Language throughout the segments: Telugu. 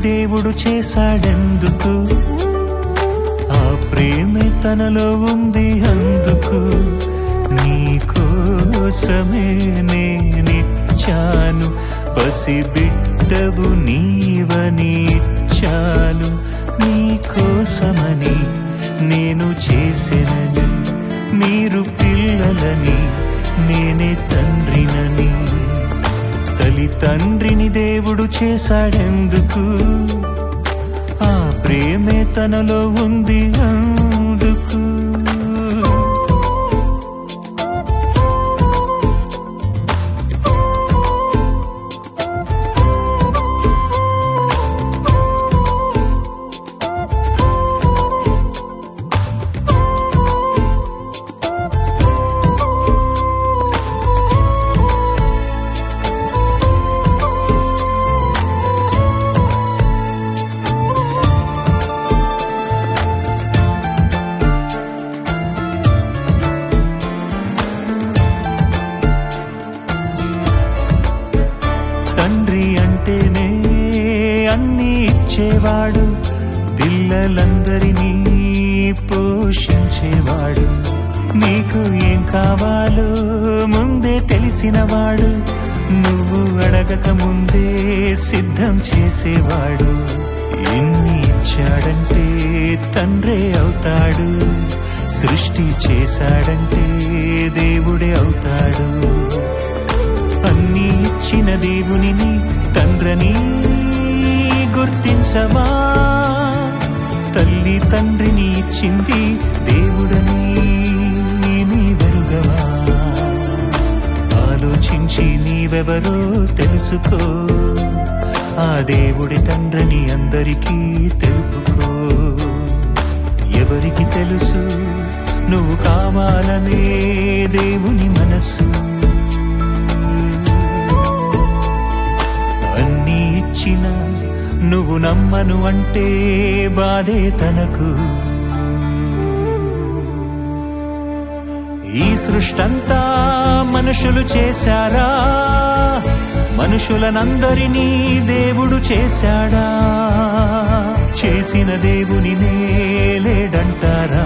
దేవుడు చేశాడెందుకు ఆ ప్రేమే తనలో ఉంది అందుకు నీ కోసమే నేనిచ్చాను పసిబిడ్డవు నీవని ఇచ్చాను నీ కోసమని నేను చేసినని మీరు పిల్లలని నేనే తండ్రినని తల్లి తండ్రిని దేవుడు చేశాడెందుకు ఆ ప్రేమే తనలో ఉంది అందుకు తండ్రి అంటేనే అన్ని ఇచ్చేవాడు పిల్లలందరినీ పోషించేవాడు నీకు ఏం కావాలో ముందే తెలిసినవాడు నువ్వు అడగక ముందే సిద్ధం చేసేవాడు ఎన్ని ఇచ్చాడంటే తండ్రే అవుతాడు సృష్టి చేశాడంటే దేవుడే అవుతాడు అన్ని ఇచ్చిన దేవునిని తండ్రని గుర్తించవా తల్లి తండ్రిని ఇచ్చింది దేవుడని నీ వెరుగవా ఆలోచించి నీవెవరో తెలుసుకో ఆ దేవుడి తండ్రిని అందరికీ తెలుపుకో ఎవరికి తెలుసు నువ్వు కావాలనే దేవుని మనసు అన్నీ ఇచ్చిన నువ్వు నమ్మను అంటే బాధే తనకు ఈ సృష్టంతా మనుషులు చేశారా మనుషులనందరినీ దేవుడు చేశాడా చేసిన దేవుని లేడంటారా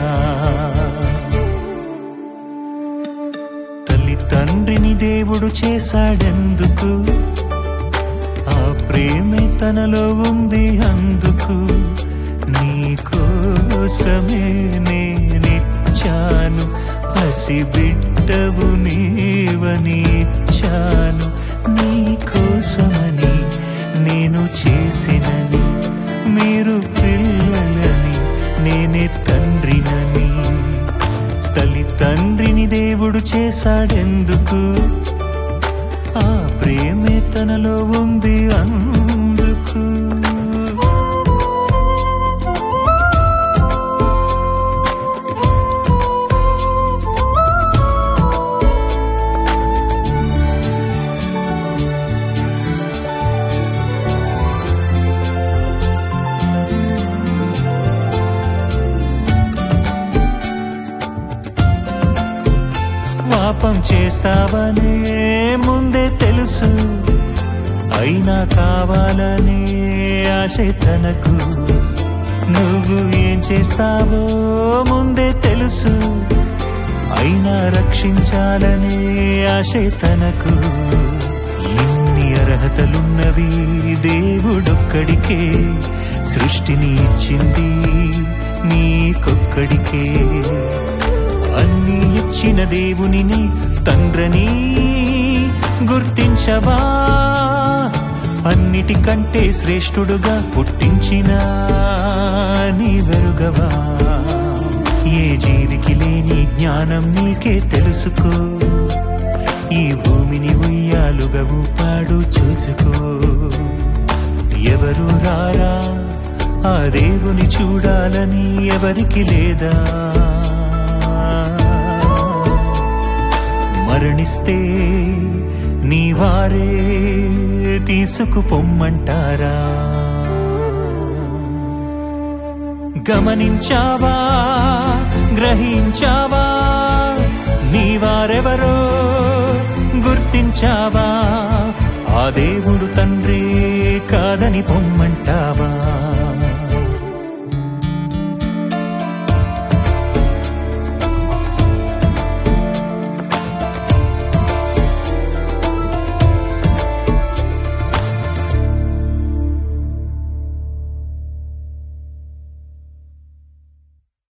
తల్లి తండ్రిని దేవుడు చేశాడెందుకు ఆ ప్రేమే తనలో ఉంది అందుకు నీ కోసమే నేనిచ్చాను పసిబిడ్డవు నీవని ఇచ్చాను నీ కోసమని నేను చేసినని మీరు పిల్లలని నేనే తండ్రినని తల్లి తండ్రిని దేవుడు చేశాడెందుకు ఆ ప్రేమే తనలో ఉంది అందుకు పాపం చేస్తావనే ముందే తెలుసు అయినా కావాలనే ఆశ తనకు నువ్వు ఏం చేస్తావో ముందే తెలుసు అయినా రక్షించాలనే ఆశ తనకు ఇన్ని అర్హతలున్నవి దేవుడొక్కడికే సృష్టిని ఇచ్చింది నీకొక్కడికే అన్ని ఇచ్చిన దేవునిని తండ్రని గుర్తించవా అన్నిటికంటే శ్రేష్ఠుడుగా పుట్టించిన నీ వెరుగవా ఏ జీవికి లేని జ్ఞానం నీకే తెలుసుకో ఈ భూమిని ఉయ్యాలుగా ఊపాడు చూసుకో ఎవరు రారా ఆ దేవుని చూడాలని ఎవరికి లేదా మరణిస్తే నీ వారే తీసుకుపొమ్మంటారా గమనించావా గ్రహించావా నీ వారెవరో గుర్తించావా ఆ దేవుడు తండ్రే కాదని పొమ్మంటారా